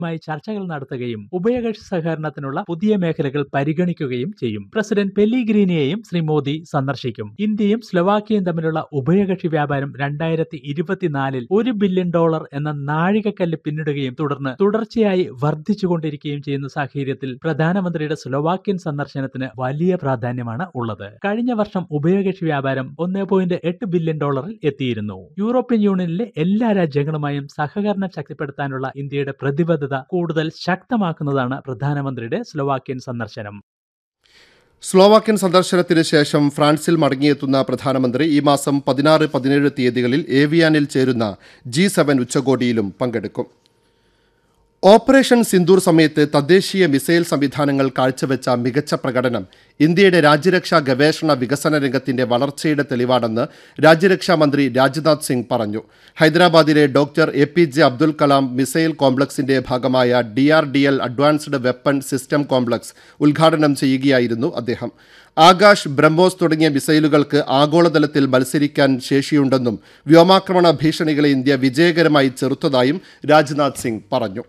മായി ചർച്ചകൾ നടത്തുകയും ഉഭയകക്ഷി സഹകരണത്തിനുള്ള പുതിയ മേഖലകൾ പരിഗണിക്കുകയും ചെയ്യും പ്രസിഡന്റ് പെല്ലിഗ്രീനിയെയും ശ്രീ മോദി സന്ദർശിക്കും ഇന്ത്യയും സ്ലൊവാക്കിയയും തമ്മിലുള്ള ഉഭയകക്ഷി വ്യാപാരം രണ്ടായിരത്തി ഇരുപത്തിനാലിൽ ഒരു ബില്യൺ ഡോളർ എന്ന നാഴികക്കല്ല് പിന്നിടുകയും തുടർന്ന് തുടർച്ചയായി വർദ്ധിച്ചുകൊണ്ടിരിക്കുകയും ചെയ്യുന്ന സാഹചര്യത്തിൽ പ്രധാനമന്ത്രിയുടെ സ്ലൊവാക്യൻ സന്ദർശനത്തിന് വലിയ പ്രാധാന്യമാണ് ഉള്ളത് കഴിഞ്ഞ വർഷം ഉഭയകക്ഷി വ്യാപാരം ഒന്ന് പോയിന്റ് എട്ട് ബില്യൺ ഡോളറിൽ എത്തിയിരുന്നു യൂറോപ്യൻ യൂണിയനിലെ എല്ലാ രാജ്യങ്ങളുമായും സഹകരണം ശക്തിപ്പെടുത്താനുള്ള ഇന്ത്യയുടെ പ്രതിബദ്ധത കൂടുതൽ ശക്തമാക്കുന്നതാണ് പ്രധാനമന്ത്രിയുടെ സ്ലൊവാക്യൻ സന്ദർശനം സ്ലോവാക്യൻ സന്ദർശനത്തിന് ശേഷം ഫ്രാൻസിൽ മടങ്ങിയെത്തുന്ന പ്രധാനമന്ത്രി ഈ മാസം പതിനാറ് പതിനേഴ് തീയതികളിൽ ഏവിയാനിൽ ചേരുന്ന ജി സെവൻ ഉച്ചകോടിയിലും പങ്കെടുക്കും ഓപ്പറേഷൻ സിന്ദൂർ സമയത്ത് തദ്ദേശീയ മിസൈൽ സംവിധാനങ്ങൾ കാഴ്ചവെച്ച മികച്ച പ്രകടനം ഇന്ത്യയുടെ രാജ്യരക്ഷാ ഗവേഷണ വികസന രംഗത്തിന്റെ വളർച്ചയുടെ തെളിവാണെന്ന് രാജ്യരക്ഷാ മന്ത്രി രാജ്നാഥ് സിംഗ് പറഞ്ഞു ഹൈദരാബാദിലെ doctor A P J Abdul Kalam missile കോംപ്ലക്സിന്റെ ഭാഗമായ D R D L advanced weapon system complex ഉദ്ഘാടനം ചെയ്യുകയായിരുന്നു അദ്ദേഹം ആകാശ് ബ്രഹ്മോസ് തുടങ്ങിയ മിസൈലുകൾക്ക് ആഗോളതലത്തിൽ മത്സരിക്കാൻ ശേഷിയുണ്ടെന്നും വ്യോമാക്രമണ ഭീഷണികളെ ഇന്ത്യ വിജയകരമായി ചെറുത്തതായും രാജ്നാഥ് സിംഗ് പറഞ്ഞു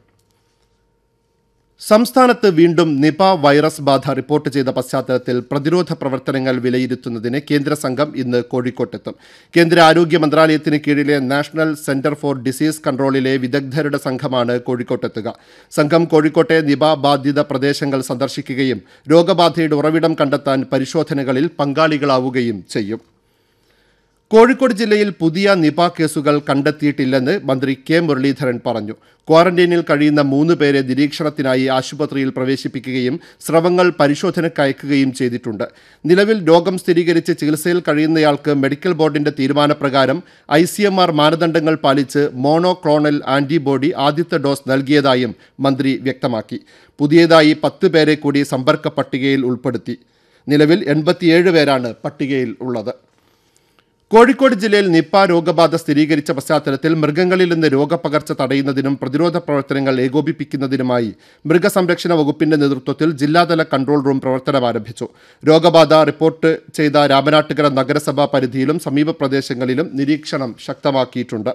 സംസ്ഥാനത്ത് വീണ്ടും നിപ വൈറസ് ബാധ റിപ്പോർട്ട് ചെയ്ത പശ്ചാത്തലത്തിൽ പ്രതിരോധ പ്രവർത്തനങ്ങൾ വിലയിരുത്തുന്നതിന് കേന്ദ്ര സംഘം ഇന്ന് കോഴിക്കോട്ടെത്തും കേന്ദ്ര ആരോഗ്യ മന്ത്രാലയത്തിന് കീഴിലെ നാഷണൽ സെന്റർ ഫോർ ഡിസീസ് കൺട്രോളിലെ വിദഗ്ധരുടെ സംഘമാണ് കോഴിക്കോട്ടെത്തുക സംഘം കോഴിക്കോട്ടെ നിപ ബാധിത പ്രദേശങ്ങൾ സന്ദർശിക്കുകയും രോഗബാധയുടെ ഉറവിടം കണ്ടെത്താൻ പരിശോധനകളിൽ പങ്കാളികളാവുകയും ചെയ്യും കോഴിക്കോട് ജില്ലയിൽ പുതിയ നിപ കേസുകൾ കണ്ടെത്തിയിട്ടില്ലെന്ന് മന്ത്രി കെ മുരളീധരൻ പറഞ്ഞു ക്വാറന്റൈനിൽ കഴിയുന്ന മൂന്ന് പേരെ നിരീക്ഷണത്തിനായി ആശുപത്രിയിൽ പ്രവേശിപ്പിക്കുകയും സ്രവങ്ങൾ പരിശോധനയ്ക്കയക്കുകയും ചെയ്തിട്ടുണ്ട് നിലവിൽ രോഗം സ്ഥിരീകരിച്ച് ചികിത്സയിൽ കഴിയുന്നയാൾക്ക് മെഡിക്കൽ ബോർഡിന്റെ തീരുമാനപ്രകാരം ഐ സി എം ആർ മാനദണ്ഡങ്ങൾ പാലിച്ച് മോണോക്ലോണൽ ആന്റിബോഡി ആദ്യത്തെ ഡോസ് നൽകിയതായും മന്ത്രി വ്യക്തമാക്കി പുതിയതായി പത്ത് പേരെ കൂടി സമ്പർക്ക പട്ടികയിൽ ഉൾപ്പെടുത്തി നിലവിൽ എൺപത്തിയേഴ് പേരാണ് പട്ടികയിൽ ഉള്ളത് കോഴിക്കോട് ജില്ലയിൽ നിപ്പ രോഗബാധ സ്ഥിരീകരിച്ച പശ്ചാത്തലത്തിൽ മൃഗങ്ങളിൽ നിന്ന് രോഗപകർച്ച തടയുന്നതിനും പ്രതിരോധ പ്രവർത്തനങ്ങൾ ഏകോപിപ്പിക്കുന്നതിനുമായി മൃഗസംരക്ഷണ വകുപ്പിന്റെ നേതൃത്വത്തിൽ ജില്ലാതല കൺട്രോൾ റൂം പ്രവർത്തനം ആരംഭിച്ചു രോഗബാധ റിപ്പോർട്ട് ചെയ്ത രാമനാട്ടുകര നഗരസഭാ പരിധിയിലും സമീപ പ്രദേശങ്ങളിലും നിരീക്ഷണം ശക്തമാക്കിയിട്ടുണ്ട്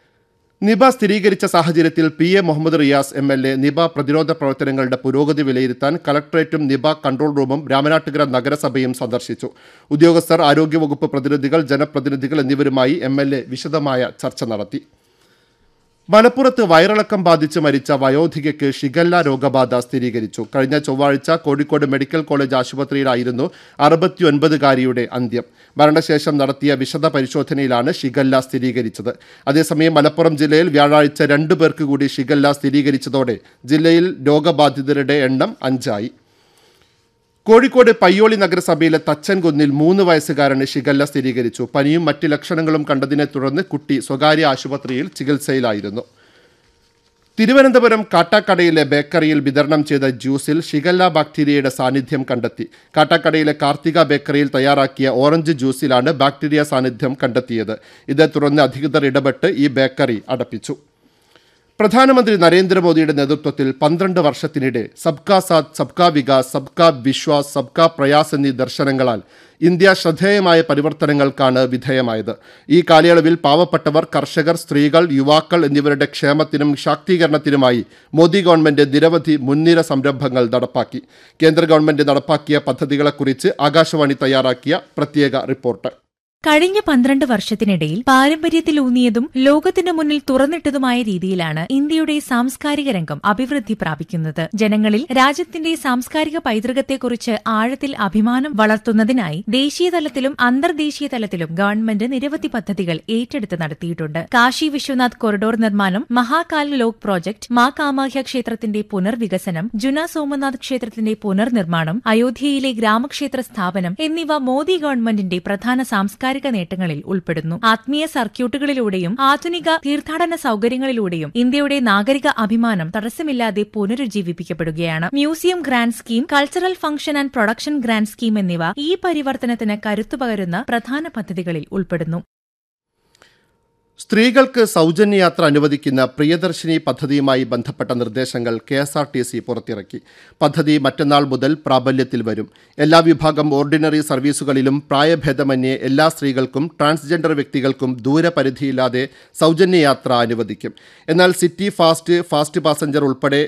നിപ സ്ഥിരീകരിച്ച സാഹചര്യത്തിൽ P A Muhammad Riyas M L A Nipah പ്രതിരോധ പ്രവർത്തനങ്ങളുടെ പുരോഗതി വിലയിരുത്താൻ കളക്ടറേറ്റും നിപ കൺട്രോൾ റൂമും രാമനാട്ടുകര നഗരസഭയും സന്ദർശിച്ചു ഉദ്യോഗസ്ഥർ ആരോഗ്യവകുപ്പ് പ്രതിനിധികൾ ജനപ്രതിനിധികൾ എന്നിവരുമായി എം എൽ എ വിശദമായ ചർച്ച നടത്തി മലപ്പുറത്ത് വയറിളക്കം ബാധിച്ച് മരിച്ച വയോധികയ്ക്ക് ഷിഗല്ല രോഗബാധ സ്ഥിരീകരിച്ചു കഴിഞ്ഞ ചൊവ്വാഴ്ച കോഴിക്കോട് മെഡിക്കൽ കോളേജ് ആശുപത്രിയിലായിരുന്നു അറുപത്തിയൊൻപതുകാരിയുടെ അന്ത്യം മരണശേഷം നടത്തിയ വിശദ പരിശോധനയിലാണ് ഷിഗല്ല സ്ഥിരീകരിച്ചത് അതേസമയം മലപ്പുറം ജില്ലയിൽ വ്യാഴാഴ്ച രണ്ടു പേർക്ക് കൂടി ഷിഗല്ല സ്ഥിരീകരിച്ചതോടെ ജില്ലയിൽ രോഗബാധിതരുടെ എണ്ണം അഞ്ചായി കോഴിക്കോട് പയ്യോളി നഗരസഭയിലെ തച്ചൻകുന്നിൽ മൂന്ന് വയസ്സുകാരന് ഷിഗല്ല സ്ഥിരീകരിച്ചു പനിയും മറ്റ് ലക്ഷണങ്ങളും കണ്ടതിനെ തുടർന്ന് കുട്ടി സ്വകാര്യ ആശുപത്രിയിൽ ചികിത്സയിലായിരുന്നു തിരുവനന്തപുരം കാട്ടാക്കടയിലെ ബേക്കറിയിൽ വിതരണം ചെയ്ത ജ്യൂസിൽ ഷിഗല്ല ബാക്ടീരിയയുടെ സാന്നിധ്യം കണ്ടെത്തി കാട്ടാക്കടയിലെ കാർത്തിക ബേക്കറിയിൽ തയ്യാറാക്കിയ ഓറഞ്ച് ജ്യൂസിലാണ് ബാക്ടീരിയ സാന്നിധ്യം കണ്ടെത്തിയത് ഇതേ തുടർന്ന് അധികൃതർ ഇടപെട്ട് ഈ ബേക്കറി അടപ്പിച്ചു പ്രധാനമന്ത്രി നരേന്ദ്രമോദിയുടെ നേതൃത്വത്തിൽ പന്ത്രണ്ട് വർഷത്തിനിടെ സബ്കാ സാത്ത് സബ്കാ വികാസ് സബ്കാ വിശ്വാസ് സബ്കാ പ്രയാസ് എന്നീ ദർശനങ്ങളാൽ ഇന്ത്യ ശ്രദ്ധേയമായ പരിവർത്തനങ്ങൾക്കാണ് വിധേയമായത് ഈ കാലയളവിൽ പാവപ്പെട്ടവർ കർഷകർ സ്ത്രീകൾ യുവാക്കൾ എന്നിവരുടെ ക്ഷേമത്തിനും ശാക്തീകരണത്തിനുമായി മോദി ഗവൺമെന്റ് നിരവധി മുൻനിര സംരംഭങ്ങൾ നടപ്പാക്കി കേന്ദ്ര ഗവൺമെന്റ് നടപ്പാക്കിയ പദ്ധതികളെക്കുറിച്ച് ആകാശവാണി തയ്യാറാക്കിയ പ്രത്യേക റിപ്പോർട്ട് കഴിഞ്ഞ പന്ത്രണ്ട് വർഷത്തിനിടയിൽ പാരമ്പര്യത്തിലൂന്നിയതും ലോകത്തിന് മുന്നിൽ തുറന്നിട്ടതുമായ രീതിയിലാണ് ഇന്ത്യയുടെ സാംസ്കാരിക രംഗം അഭിവൃദ്ധി പ്രാപിക്കുന്നത് ജനങ്ങളിൽ രാജ്യത്തിന്റെ സാംസ്കാരിക പൈതൃകത്തെക്കുറിച്ച് ആഴത്തിൽ അഭിമാനം വളർത്തുന്നതിനായി ദേശീയ തലത്തിലും അന്തർദേശീയ തലത്തിലും ഗവൺമെന്റ് നിരവധി പദ്ധതികൾ ഏറ്റെടുത്ത് നടത്തിയിട്ടുണ്ട് കാശി വിശ്വനാഥ് കൊറിഡോർ നിർമ്മാണം മഹാകാൽ ലോക് പ്രോജക്ട് മാ കാമാഖ്യ ക്ഷേത്രത്തിന്റെ പുനർവികസനം ജുന സോമനാഥ് ക്ഷേത്രത്തിന്റെ പുനർനിർമ്മാണം അയോധ്യയിലെ ഗ്രാമക്ഷേത്ര സ്ഥാപനം എന്നിവ മോദി ഗവൺമെന്റിന്റെ പ്രധാന സാംസ്കാരിക സാംസ്കാരിക നേട്ടങ്ങളിൽ ഉൾപ്പെടുന്നു ആത്മീയ സർക്യൂട്ടുകളിലൂടെയും ആധുനിക തീർത്ഥാടന സൗകര്യങ്ങളിലൂടെയും ഇന്ത്യയുടെ നാഗരിക അഭിമാനം തടസ്സമില്ലാതെ പുനരുജ്ജീവിപ്പിക്കപ്പെടുകയാണ് museum grant scheme cultural function and production grant scheme എന്നിവ ഈ പരിവർത്തനത്തിന് കരുത്തുപകരുന്ന പ്രധാന പദ്ധതികളിൽ ഉൾപ്പെടുന്നു സ്ത്രീകൾക്ക് സൗജന്യ യാത്ര അനുവദിക്കുന്ന പ്രിയദർശിനി പദ്ധതിയുമായി ബന്ധപ്പെട്ട നിർദ്ദേശങ്ങൾ K S R T C പുറത്തിറക്കി പദ്ധതി മറ്റന്നാൾ മുതൽ പ്രാബല്യത്തിൽ വരും എല്ലാ വിഭാഗം ഓർഡിനറി സർവീസുകളിലും പ്രായഭേദമന്യേ എല്ലാ സ്ത്രീകൾക്കും ട്രാൻസ്ജെൻഡർ വ്യക്തികൾക്കും ദൂരപരിധിയില്ലാതെ സൗജന്യ യാത്ര അനുവദിക്കും എന്നാൽ സിറ്റി ഫാസ്റ്റ് ഫാസ്റ്റ് പാസഞ്ചർ ഉൾപ്പെടെ